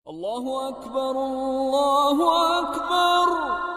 الله أكبر الله أكبر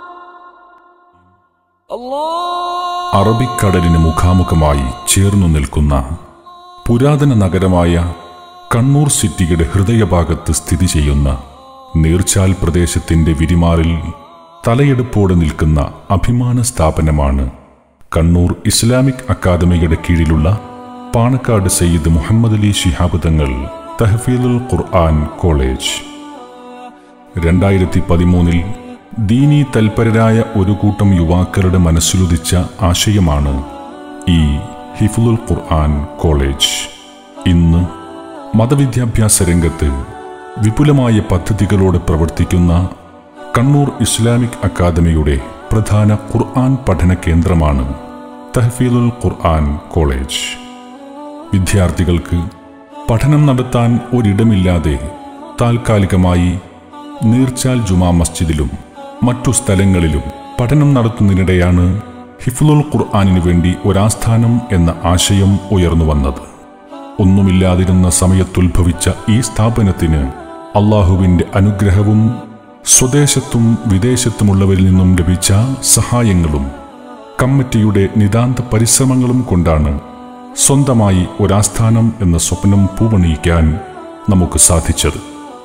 الله അറബിക്കടലിന് മുഖാമുഖമായി ചേർന്നു നിൽക്കുന്ന പുരാതന നഗരമായ കണ്ണൂർ സിറ്റിയുടെ ഹൃദയഭാഗത്ത് സ്ഥിതി ചെയ്യുന്ന നീർച്ചാൽ പ്രദേശത്തിന്റെ വിരിമാറിൽ തലയെടുപ്പോടെ നിൽക്കുന്ന അഭിമാന സ്ഥാപനമാണ് കണ്ണൂർ ഇസ്ലാമിക് അക്കാദമിയുടെ കീഴിലുള്ള പാണക്കാട് സയ്യിദ് മുഹമ്മദ് അലി ശിഹാബ് തങ്ങൾ തഹഫീലുൽ ഖുർആൻ കോളേജ് രണ്ടായിരത്തി പതിമൂന്നിൽ ദീനി തൽപരരായ ഒരു കൂട്ടം യുവാക്കളുടെ മനസ്സിലുദിച്ച ആശയമാണ് ഈ ഹിഫുലുൽ ഖുർആൻ കോളേജ് ഇന്ന് മതവിദ്യാഭ്യാസ രംഗത്ത് വിപുലമായ പദ്ധതികളോടെ പ്രവർത്തിക്കുന്ന കണ്ണൂർ ഇസ്ലാമിക് അക്കാദമിയുടെ പ്രധാന ഖുർആൻ പഠന കേന്ദ്രമാണ് തഹഫീലുൽ ഖുർആൻ കോളേജ് വിദ്യാർത്ഥികൾക്ക് പഠനം നടത്താൻ ഒരിടമില്ലാതെ താൽക്കാലികമായി നീർച്ചാൽ ജുമാ മസ്ജിദിലും മറ്റു സ്ഥലങ്ങളിലും പഠനം നടത്തുന്നതിനിടെയാണ് ഹിഫ്ലുൽ ഖുർആാനിനു വേണ്ടി ഒരാസ്ഥാനം എന്ന ആശയം ഉയർന്നു വന്നത് ഒന്നുമില്ലാതിരുന്ന സമയത്തുത്ഭവിച്ച ഈ സ്ഥാപനത്തിന് അള്ളാഹുവിൻ്റെ അനുഗ്രഹവും സ്വദേശത്തും വിദേശത്തുമുള്ളവരിൽ നിന്നും ലഭിച്ച സഹായങ്ങളും കമ്മിറ്റിയുടെ നിതാന്ത പരിശ്രമങ്ങളും കൊണ്ടാണ് സ്വന്തമായി ഒരാസ്ഥാനം എന്ന സ്വപ്നം പൂവണിയിക്കാൻ നമുക്ക് സാധിച്ചത്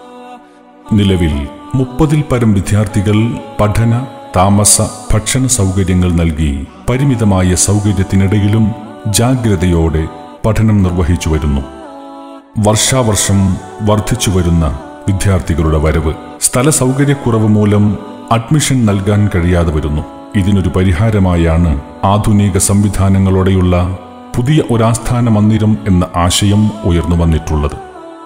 നിലവിൽ മുപ്പതിൽ പരം വിദ്യാർത്ഥികൾ പഠന താമസ ഭക്ഷണ സൗകര്യങ്ങൾ നൽകി പരിമിതമായ സൗകര്യത്തിനിടയിലും ജാഗ്രതയോടെ പഠനം നിർവഹിച്ചു വരുന്നു വർഷാവർഷം വർദ്ധിച്ചു വരുന്ന വിദ്യാർത്ഥികളുടെ വരവ് സ്ഥല സൗകര്യക്കുറവ് മൂലം അഡ്മിഷൻ നൽകാൻ കഴിയാതെ വരുന്നു ഇതിനൊരു പരിഹാരമായാണ് ആധുനിക സംവിധാനങ്ങളോടെയുള്ള പുതിയ ഒരാസ്ഥാന മന്ദിരം എന്ന ആശയം ഉയർന്നു വന്നിട്ടുള്ളത്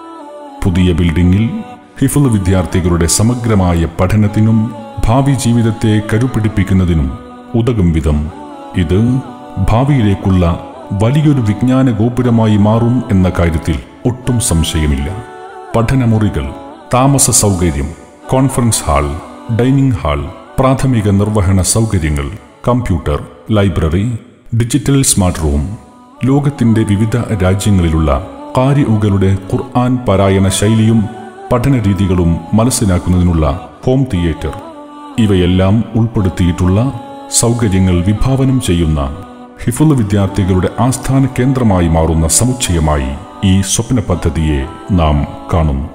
പുതിയ ബിൽഡിംഗിൽ ഹിഫുൽ വിദ്യാർത്ഥികളുടെ സമഗ്രമായ പഠനത്തിനും ഭാവി ജീവിതത്തെ കരുപിടിപ്പിക്കുന്നതിനും ഉതകും വിധം ഇത് ഭാവിയിലേക്കുള്ള വലിയൊരു വിജ്ഞാന ഗോപുരമായി മാറും എന്ന കാര്യത്തിൽ ഒട്ടും സംശയമില്ല പഠനമുറികൾ താമസ സൗകര്യം കോൺഫറൻസ് ഹാൾ ഡൈനിങ് ഹാൾ പ്രാഥമിക നിർവഹണ സൗകര്യങ്ങൾ computer library digital smart room ലോകത്തിന്റെ വിവിധ രാജ്യങ്ങളിലുള്ള കാരിഉകളുടെ ഖുർആൻ പാരായണ ശൈലിയും പഠന രീതികളും മനസ്സിലാക്കുന്നതിനുള്ള ഹോം തിയേറ്റർ ഇവയെല്ലാം ഉൾപ്പെടുത്തിയിട്ടുള്ള സൗകര്യങ്ങൾ വിഭാവനം ചെയ്യുന്ന ഹിഫുൽ വിദ്യാർത്ഥികളുടെ ആസ്ഥാന കേന്ദ്രമായി മാറുന്ന സമുച്ചയമായി ഈ സ്വപ്ന പദ്ധതിയെ നാം കാണുന്നു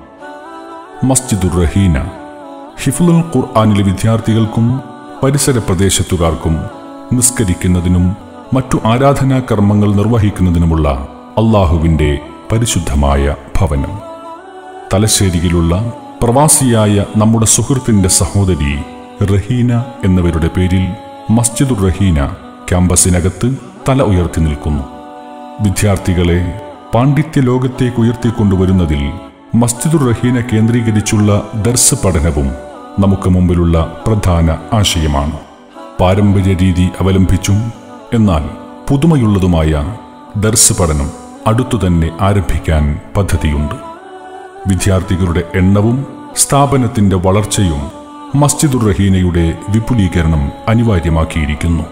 മസ്ജിദുർ റഹീന ഹിഫുൽ ഖുർആാനിലെ വിദ്യാർത്ഥികൾക്കും പരിസര പ്രദേശത്തുകാർക്കും നിസ്കരിക്കുന്നതിനും മറ്റു ആരാധനാ കർമ്മങ്ങൾ നിർവഹിക്കുന്നതിനുമുള്ള അള്ളാഹുവിൻ്റെ പരിശുദ്ധമായ ഭവനം തലശ്ശേരിയിലുള്ള പ്രവാസിയായ നമ്മുടെ സുഹൃത്തിന്റെ സഹോദരി റഹീന എന്നിവരുടെ പേരിൽ മസ്ജിദുർ റഹീന ക്യാമ്പസിനകത്ത് തല ഉയർത്തി നിൽക്കുന്നു വിദ്യാർത്ഥികളെ പാണ്ഡിത്യ ലോകത്തേക്ക് ഉയർത്തിക്കൊണ്ടുവരുന്നതിൽ മസ്ജിദുർ റഹീന കേന്ദ്രീകരിച്ചുള്ള ദർസ് പഠനവും നമുക്ക് മുമ്പിലുള്ള പ്രധാന ആശയമാണ് പാരമ്പര്യ രീതി അവലംബിച്ചും എന്നാൽ പുതുമയുള്ളതുമായ ദർസ് പഠനം അടുത്തുതന്നെ ആരംഭിക്കാൻ പദ്ധതിയുണ്ട് വിദ്യാർത്ഥികളുടെ എണ്ണവും സ്ഥാപനത്തിന്റെ വളർച്ചയും മസ്ജിദുർ റഹീനയുടെ വിപുലീകരണം അനിവാര്യമാക്കിയിരിക്കുന്നു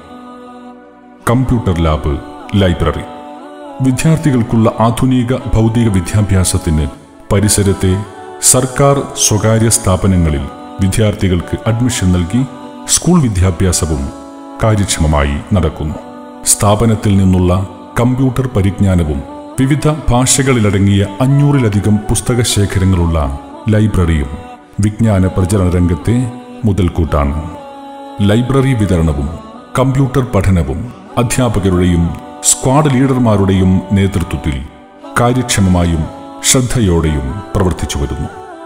കമ്പ്യൂട്ടർ ലാബ് ലൈബ്രറി വിദ്യാർത്ഥികൾക്കുള്ള ആധുനിക ഭൗതിക വിദ്യാഭ്യാസത്തിന് പരിസരത്തെ സർക്കാർ സ്വകാര്യ സ്ഥാപനങ്ങളിൽ വിദ്യാർത്ഥികൾക്ക് അഡ്മിഷൻ നൽകി സ്കൂൾ വിദ്യാഭ്യാസവും കാര്യക്ഷമമായി നടക്കുന്നു സ്ഥാപനത്തിൽ നിന്നുള്ള കമ്പ്യൂട്ടർ പരിജ്ഞാനവും വിവിധ ഭാഷകളിലടങ്ങിയ അഞ്ഞൂറിലധികം പുസ്തക ശേഖരങ്ങളുള്ള ലൈബ്രറിയും വിജ്ഞാന പ്രചരണ രംഗത്തെ മുതൽക്കൂട്ടാണ് ലൈബ്രറി വിതരണവും കമ്പ്യൂട്ടർ പഠനവും അധ്യാപകരുടെയും സ്ക്വാഡ് ലീഡർമാരുടെയും നേതൃത്വത്തിൽ കാര്യക്ഷമമായും ശ്രദ്ധയോടെയും പ്രവർത്തിച്ചു വരുന്നു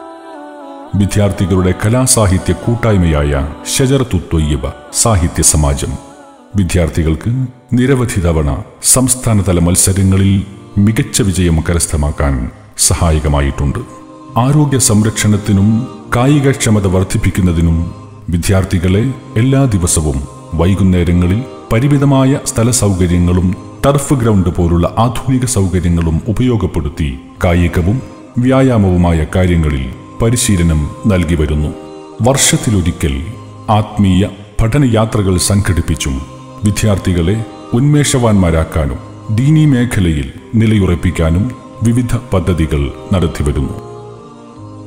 വിദ്യാർത്ഥികളുടെ കലാസാഹിത്യ കൂട്ടായ്മയായ ഷജറത്തുത്വയ്യബ സാഹിത്യ സമാജം വിദ്യാർത്ഥികൾക്ക് നിരവധി തവണ സംസ്ഥാനതല മത്സരങ്ങളിൽ മികച്ച വിജയം കരസ്ഥമാക്കാൻ സഹായകമായിട്ടുണ്ട് ആരോഗ്യ സംരക്ഷണത്തിനും കായികക്ഷമത വർദ്ധിപ്പിക്കുന്നതിനും വിദ്യാർത്ഥികളെ എല്ലാ ദിവസവും വൈകുന്നേരങ്ങളിൽ പരിമിതമായ സ്ഥല സൗകര്യങ്ങളും ടർഫ് ഗ്രൗണ്ട് പോലുള്ള ആധുനിക സൗകര്യങ്ങളും ഉപയോഗപ്പെടുത്തി കായികവും വ്യായാമവുമായ കാര്യങ്ങളിൽ പരിശീലനം നൽകി വരുന്നു വർഷത്തിലൊരിക്കൽ ആത്മീയ പഠനയാത്രകൾ സംഘടിപ്പിച്ചും വിദ്യാർത്ഥികളെ ഉന്മേഷവാന്മാരാക്കാനും ദീനീ മേഖലയിൽ നിലയുറപ്പിക്കാനും വിവിധ പദ്ധതികൾ നടത്തിവരുന്നു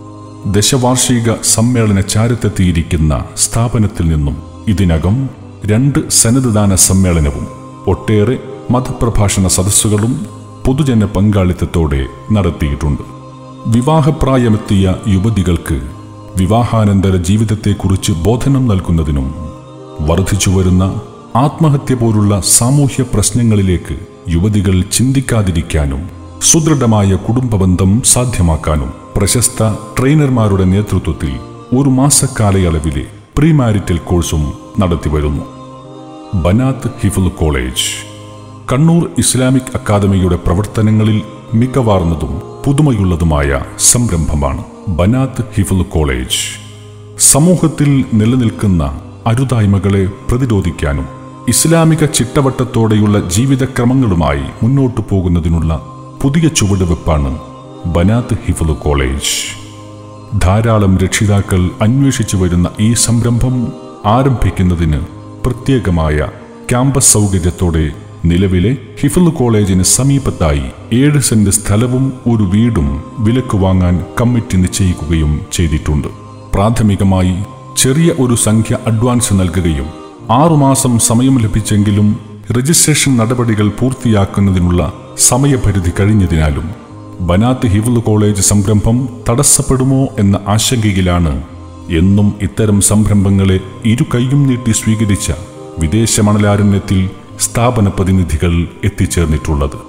ദശവാർഷിക സമ്മേളന ചാരത്തെത്തിയിരിക്കുന്ന സ്ഥാപനത്തിൽ നിന്നും ഇതിനകം രണ്ട് സന്നദ്ധദാന സമ്മേളനവും ഒട്ടേറെ മതപ്രഭാഷണ സദസ്സുകളും പൊതുജന പങ്കാളിത്തത്തോടെ നടത്തിയിട്ടുണ്ട് വിവാഹപ്രായമെത്തിയ യുവതികൾക്ക് വിവാഹാനന്തര ജീവിതത്തെക്കുറിച്ച് ബോധനം നൽകുന്നതിനും വർദ്ധിച്ചുവരുന്ന ആത്മഹത്യ പോലുള്ള സാമൂഹ്യ പ്രശ്നങ്ങളിലേക്ക് യുവതികൾ ചിന്തിക്കാതിരിക്കാനും സുദൃഢമായ കുടുംബബന്ധം സാധ്യമാക്കാനും പ്രശസ്ത ട്രെയിനർമാരുടെ നേതൃത്വത്തിൽ ഒരു മാസക്കാലയളവിലെ പ്രീ മാരിറ്റൽ കോഴ്സും നടത്തിവരുന്നു ബനാത്ത് ഹിഫുൽ കോളേജ് കണ്ണൂർ ഇസ്ലാമിക് അക്കാദമിയുടെ പ്രവർത്തനങ്ങളിൽ മികവാർന്നതും പുതുമയുള്ളതുമായ സംരംഭമാണ് ബനാത്ത് ഹിഫുൽ കോളേജ് സമൂഹത്തിൽ നിലനിൽക്കുന്ന അരുതായ്മകളെ പ്രതിരോധിക്കാനും ഇസ്ലാമിക ചിട്ടവട്ടത്തോടെയുള്ള ജീവിതക്രമങ്ങളുമായി മുന്നോട്ടു പോകുന്നതിനുള്ള പുതിയ ചുവടുവെപ്പാണ് ബനാത്ത് ഹിഫുൽ കോളേജ് ധാരാളം രക്ഷിതാക്കൾ അന്വേഷിച്ചു വരുന്ന ഈ സംരംഭം ആരംഭിക്കുന്നതിന് പ്രത്യേകമായ ക്യാമ്പസ് സൗകര്യത്തോടെ നിലവിലെ ഹിഫുൽ കോളേജിന് സമീപത്തായി ഏഴ് സെന്റ് സ്ഥലവും ഒരു വീടും വിലക്ക് വാങ്ങാൻ കമ്മിറ്റി നിശ്ചയിക്കുകയും ചെയ്തിട്ടുണ്ട് പ്രാഥമികമായി ചെറിയ ഒരു സംഖ്യ അഡ്വാൻസ് നൽകുകയും ആറുമാസം സമയം ലഭിച്ചെങ്കിലും രജിസ്ട്രേഷൻ നടപടികൾ പൂർത്തിയാക്കുന്നതിനുള്ള സമയപരിധി കഴിഞ്ഞതിനാലും ബനാത്ത് ഹിഫുൽ കോളേജ് സംരംഭം തടസ്സപ്പെടുമോ എന്ന ആശങ്കയിലാണ് എന്നും ഇത്തരം സംരംഭങ്ങളെ ഇരു കൈയും നീട്ടി സ്വീകരിച്ച വിദേശ മണലാരണ്യത്തിൽ സ്ഥാപന പ്രതിനിധികൾ എത്തിച്ചേർന്നിട്ടുള്ളത്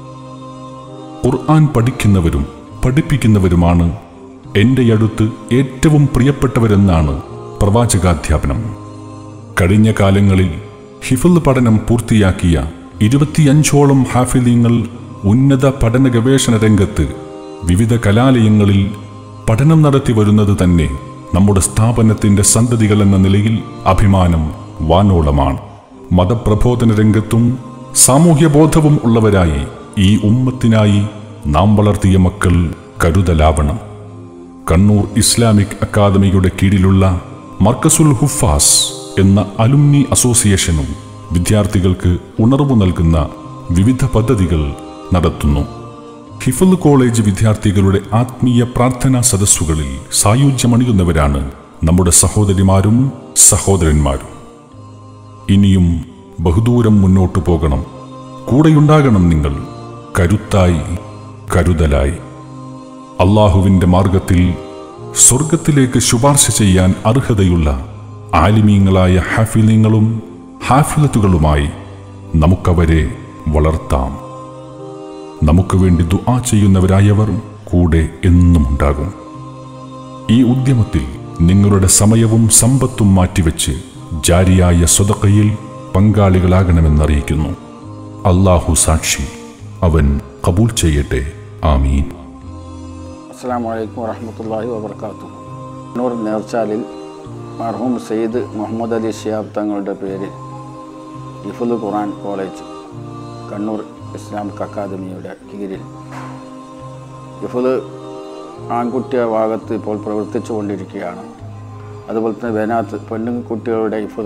ഖുർആൻ പഠിക്കുന്നവരും പഠിപ്പിക്കുന്നവരുമാണ് എൻ്റെ അടുത്ത് ഏറ്റവും പ്രിയപ്പെട്ടവരെന്നാണ് പ്രവാചകാധ്യാപനം കഴിഞ്ഞ കാലങ്ങളിൽ ഹിഫുൽ പഠനം പൂർത്തിയാക്കിയ ഇരുപത്തിയഞ്ചോളം ഹാഫിലിങ്ങൾ ഉന്നത പഠന ഗവേഷണ രംഗത്ത് വിവിധ കലാലയങ്ങളിൽ പഠനം നടത്തി വരുന്നത് തന്നെ നമ്മുടെ സ്ഥാപനത്തിന്റെ സന്തതികൾ എന്ന നിലയിൽ അഭിമാനം വാനോളമാണ് മതപ്രബോധന രംഗത്തും സാമൂഹ്യബോധവും ഉള്ളവരായി ഈ ഉമ്മത്തിനായി നാം വളർത്തിയ മക്കൾ കരുതലാവണം കണ്ണൂർ ഇസ്ലാമിക് അക്കാദമിയുടെ കീഴിലുള്ള മർക്കസുൽ ഹുഫാസ് എന്ന അലുമിനി അസോസിയേഷനും വിദ്യാർത്ഥികൾക്ക് ഉണർവ് നൽകുന്ന വിവിധ പദ്ധതികൾ നടത്തുന്നു ഹിഫുൽ കോളേജ് വിദ്യാർത്ഥികളുടെ ആത്മീയ പ്രാർത്ഥനാ സദസ്സുകളിൽ സായുജ്യമണിയുന്നവരാണ് നമ്മുടെ സഹോദരിമാരും സഹോദരന്മാരും ഇനിയും ബഹുദൂരം മുന്നോട്ടു പോകണം കൂടെയുണ്ടാകണം നിങ്ങൾ കരുത്തായി കരുതലായി അള്ളാഹുവിൻ്റെ മാർഗത്തിൽ സ്വർഗത്തിലേക്ക് ശുപാർശ ചെയ്യാൻ അർഹതയുള്ള ആലിമീങ്ങളായ ഹാഫിലിങ്ങളും ഹാഫിലത്തുകളുമായി നമുക്കവരെ വളർത്താം നമുക്ക് വേണ്ടി ദുആ ചെയ്യുന്നവരായവർ കൂടെ എന്നും ഉണ്ടാകും ഈ ഉദ്യമത്തിൽ നിങ്ങളുടെ സമയവും സമ്പത്തും മാറ്റിവെച്ച് ജാരിയായ സ്വതക്കയിൽ പങ്കാളികളാകണമെന്നറിയിക്കുന്നു അള്ളാഹു സാക്ഷി അവൻ കബൂൽ ചെയ്യട്ടെ ആമീൻ അസ്സാം വലൈക്കും വറഹമത്തല്ലാഹി വബർക്കാത്തു കണ്ണൂർ നേർച്ചാലിൽ മർഹൂം സയ്യിദ് മുഹമ്മദ് അലി ഷിയാബ് തങ്ങളുടെ പേരിൽ ഇഫുൽ ഖുറാൻ കോളേജ് കണ്ണൂർ ഇസ്ലാമിക് അക്കാദമിയുടെ കീഴിൽ ഇഫുൽ ആൺകുട്ടിയ ഭാഗത്ത് ഇപ്പോൾ പ്രവർത്തിച്ചു കൊണ്ടിരിക്കുകയാണ് അതുപോലെ തന്നെ വേനാത്ത് പെണ്ണുകുട്ടികളുടെ ഇഫുൽ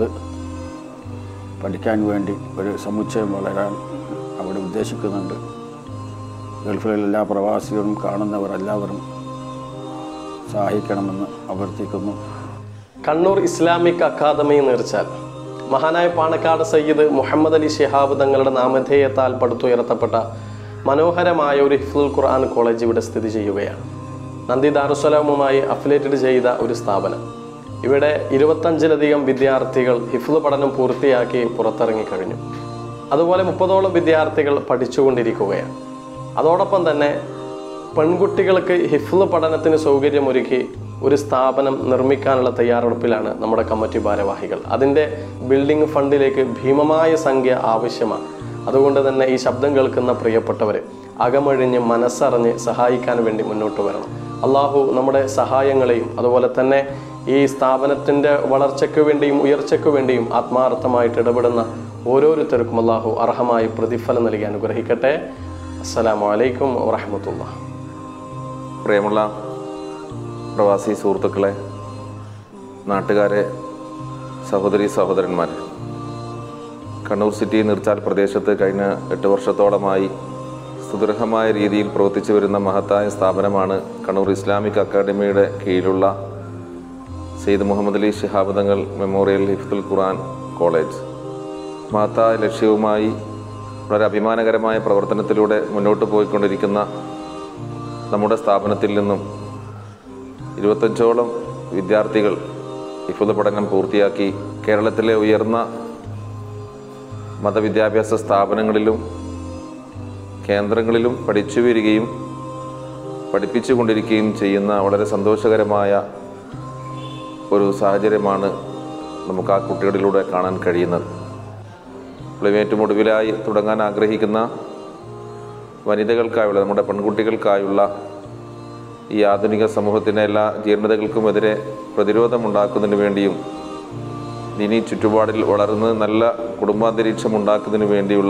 പഠിക്കാൻ വേണ്ടി ഒരു സമുച്ചയം വളരാൻ അവിടെ ഉദ്ദേശിക്കുന്നുണ്ട് ഗൾഫിലെ എല്ലാ പ്രവാസികളും കാണുന്നവർ എല്ലാവരും സഹായിക്കണമെന്ന് അഭ്യർത്ഥിക്കുന്നു കണ്ണൂർ ഇസ്ലാമിക് അക്കാദമി നേർച്ചാൽ മഹാനായ പാണക്കാട് സയ്യിദ് മുഹമ്മദ് അലി ഷിഹാബ് തങ്ങളുടെ നാമധേയത്താൽ പടുത്തുയർത്തപ്പെട്ട മനോഹരമായ ഒരു ഹിഫ്ലുൽ ഖുർആൻ കോളേജ് ഇവിടെ സ്ഥിതി ചെയ്യുകയാണ് നന്ദി ദാറുസലാമുമായി അഫിലേറ്റഡ് ചെയ്ത ഒരു സ്ഥാപനം ഇവിടെ ഇരുപത്തഞ്ചിലധികം വിദ്യാർത്ഥികൾ ഹിഫ്ലു പഠനം പൂർത്തിയാക്കി പുറത്തിറങ്ങിക്കഴിഞ്ഞു അതുപോലെ മുപ്പതോളം വിദ്യാർത്ഥികൾ പഠിച്ചുകൊണ്ടിരിക്കുകയാണ് അതോടൊപ്പം തന്നെ പെൺകുട്ടികൾക്ക് ഹിഫ്ല് പഠനത്തിന് സൗകര്യമൊരുക്കി ഒരു സ്ഥാപനം നിർമ്മിക്കാനുള്ള തയ്യാറെടുപ്പിലാണ് നമ്മുടെ കമ്മിറ്റി ഭാരവാഹികൾ അതിൻ്റെ ബിൽഡിംഗ് ഫണ്ടിലേക്ക് ഭീമമായ സംഖ്യ ആവശ്യമാണ് അതുകൊണ്ട് തന്നെ ഈ ശബ്ദം കേൾക്കുന്ന പ്രിയപ്പെട്ടവർ അകമഴിഞ്ഞ് മനസ്സറിഞ്ഞ് സഹായിക്കാൻ വേണ്ടി മുന്നോട്ട് വരണം അള്ളാഹു നമ്മുടെ സഹായങ്ങളെയും അതുപോലെ തന്നെ ഈ സ്ഥാപനത്തിൻ്റെ വളർച്ചയ്ക്ക് വേണ്ടിയും ഉയർച്ചയ്ക്ക് വേണ്ടിയും ആത്മാർത്ഥമായിട്ട് ഇടപെടുന്ന ഓരോരുത്തർക്കും അള്ളാഹു അർഹമായി പ്രതിഫലം നൽകി അനുഗ്രഹിക്കട്ടെ അസ്സലാമു അലൈക്കും വറഹമത്തുള്ള പ്രിയമുള്ള പ്രവാസി സുഹൃത്തുക്കളെ നാട്ടുകാരെ സഹോദരി സഹോദരന്മാർ കണ്ണൂർ സിറ്റി നിർച്ചാൽ പ്രദേശത്ത് കഴിഞ്ഞ എട്ട് വർഷത്തോളമായി സ്ഥിതി സുദൃഢമായ രീതിയിൽ പ്രവർത്തിച്ചു വരുന്ന മഹത്തായ സ്ഥാപനമാണ് കണ്ണൂർ ഇസ്ലാമിക് അക്കാദമിയുടെ കീഴിലുള്ള സെയ്ദ് മുഹമ്മദ് അലി ശിഹാബ് തങ്ങൾ മെമ്മോറിയൽ ഹിഫ്തുൽ ഖുർആൻ കോളേജ് മഹത്തായ ലക്ഷ്യവുമായി വളരെ അഭിമാനകരമായ പ്രവർത്തനത്തിലൂടെ മുന്നോട്ട് പോയിക്കൊണ്ടിരിക്കുന്ന നമ്മുടെ സ്ഥാപനത്തിൽ നിന്നും ഇരുപത്തഞ്ചോളം വിദ്യാർത്ഥികൾ ഹിഫുദ് പഠനം പൂർത്തിയാക്കി കേരളത്തിലെ ഉയർന്ന മതവിദ്യാഭ്യാസ സ്ഥാപനങ്ങളിലും കേന്ദ്രങ്ങളിലും പഠിച്ചു വരികയും പഠിപ്പിച്ചു കൊണ്ടിരിക്കുകയും ചെയ്യുന്ന വളരെ സന്തോഷകരമായ ഒരു സാഹചര്യമാണ് നമുക്ക് ആ കുട്ടികളിലൂടെ കാണാൻ കഴിയുന്നത് ഇപ്പോൾ ഏറ്റവും ഒടുവിലായി തുടങ്ങാൻ ആഗ്രഹിക്കുന്ന വനിതകൾക്കായുള്ള നമ്മുടെ പെൺകുട്ടികൾക്കായുള്ള ഈ ആധുനിക സമൂഹത്തിൻ്റെ എല്ലാ ജീർണതകൾക്കുമെതിരെ പ്രതിരോധമുണ്ടാക്കുന്നതിന് വേണ്ടിയും ഇനി ചുറ്റുപാടിൽ വളർന്ന് നല്ല കുടുംബാന്തരീക്ഷം ഉണ്ടാക്കുന്നതിന് വേണ്ടിയുള്ള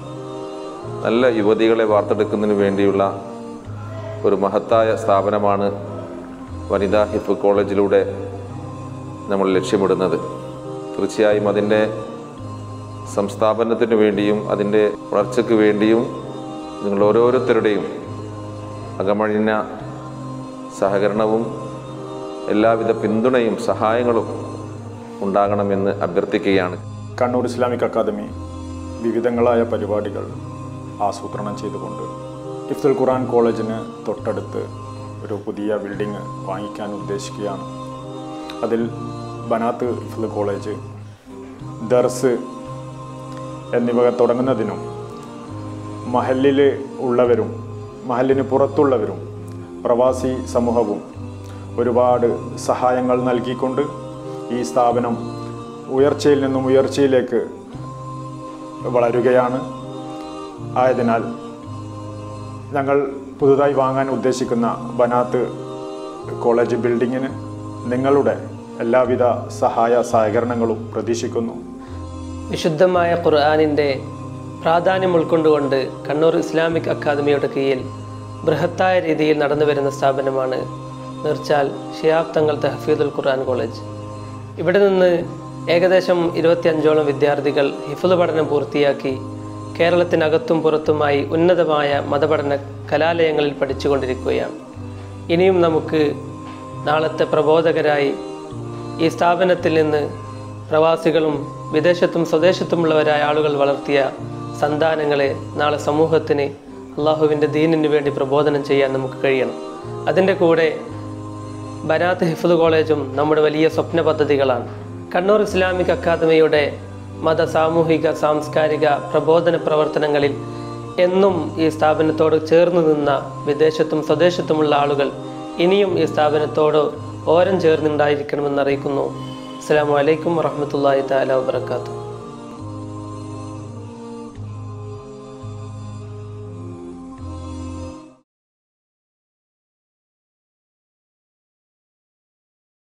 നല്ല യുവതികളെ വാർത്തെടുക്കുന്നതിന് വേണ്ടിയുള്ള ഒരു മഹത്തായ സ്ഥാപനമാണ് വനിതാ ഹിഫ് കോളേജിലൂടെ നമ്മൾ ലക്ഷ്യമിടുന്നത് തീർച്ചയായും അതിൻ്റെ സംസ്ഥാപനത്തിന് വേണ്ടിയും അതിൻ്റെ വളർച്ചയ്ക്ക് വേണ്ടിയും നിങ്ങൾ ഓരോരുത്തരുടെയും അകമഴിഞ്ഞ സഹകരണവും എല്ലാവിധ പിന്തുണയും സഹായങ്ങളും ഉണ്ടാകണമെന്ന് അഭ്യർത്ഥിക്കുകയാണ് കണ്ണൂർ ഇസ്ലാമിക് അക്കാദമി വിവിധങ്ങളായ പരിപാടികൾ ആസൂത്രണം ചെയ്തുകൊണ്ട് ഇഫ്തുൽ ഖുറാൻ കോളേജിന് തൊട്ടടുത്ത് ഒരു പുതിയ ബിൽഡിംഗ് വാങ്ങിക്കാൻ ഉദ്ദേശിക്കുകയാണ് അതിൽ ബനാത്ത് ഇഫ്തുൽ കോളേജ് ദർസ് എന്നിവ തുടങ്ങുന്നതിനും മഹലിൽ ഉള്ളവരും മഹലിന് പുറത്തുള്ളവരും പ്രവാസി സമൂഹവും ഒരുപാട് സഹായങ്ങൾ നൽകിക്കൊണ്ട് ഈ സ്ഥാപനം ഉയർച്ചയിൽ നിന്നും ഉയർച്ചയിലേക്ക് വളരുകയാണ് ആയതിനാൽ ഞങ്ങൾ പുതുതായി വാങ്ങാൻ ഉദ്ദേശിക്കുന്ന ബനാത്ത് കോളേജ് ബിൽഡിങ്ങിന് നിങ്ങളുടെ എല്ലാവിധ സഹായ സഹകരണങ്ങളും പ്രതീക്ഷിക്കുന്നു വിശുദ്ധമായ ഖുർആാനിൻ്റെ പ്രാധാന്യം ഉൾക്കൊണ്ടുകൊണ്ട് കണ്ണൂർ ഇസ്ലാമിക് അക്കാദമിയുടെ കീഴിൽ ബൃഹത്തായ രീതിയിൽ നടന്നു വരുന്ന സ്ഥാപനമാണ് നിർച്ചാൽ ഷിയാബ് തങ്ങൾ തഹഫീദുൽ ഖുർആൻ കോളേജ് ഇവിടെ നിന്ന് ഏകദേശം ഇരുപത്തിയഞ്ചോളം വിദ്യാർത്ഥികൾ ഹിഫുദ് പഠനം പൂർത്തിയാക്കി കേരളത്തിനകത്തും പുറത്തുമായി ഉന്നതമായ മതപഠന കലാലയങ്ങളിൽ പഠിച്ചുകൊണ്ടിരിക്കുകയാണ് ഇനിയും നമുക്ക് നാളത്തെ പ്രബോധകരായി ഈ സ്ഥാപനത്തിൽ നിന്ന് പ്രവാസികളും വിദേശത്തും സ്വദേശത്തുമുള്ളവരായ ആളുകൾ വളർത്തിയ സന്താനങ്ങളെ നാളെ സമൂഹത്തിന് അള്ളാഹുവിൻ്റെ ദീനിന് വേണ്ടി പ്രബോധനം ചെയ്യാൻ നമുക്ക് കഴിയണം അതിൻ്റെ കൂടെ ബനാത്ത് ഹിഫ്ദ് കോളേജും നമ്മുടെ വലിയ സ്വപ്ന പദ്ധതികളാണ് കണ്ണൂർ ഇസ്ലാമിക് അക്കാദമിയുടെ മത സാമൂഹിക സാംസ്കാരിക പ്രബോധന പ്രവർത്തനങ്ങളിൽ എന്നും ഈ സ്ഥാപനത്തോട് ചേർന്ന് നിന്ന വിദേശത്തും സ്വദേശത്തുമുള്ള ആളുകൾ ഇനിയും ഈ സ്ഥാപനത്തോട് ഓരം ചേർന്നുണ്ടായിരിക്കണമെന്ന് അറിയിക്കുന്നു അസ്സാം വലൈക്കും വറഹമത്തല്ലാഹി താല വാത്തു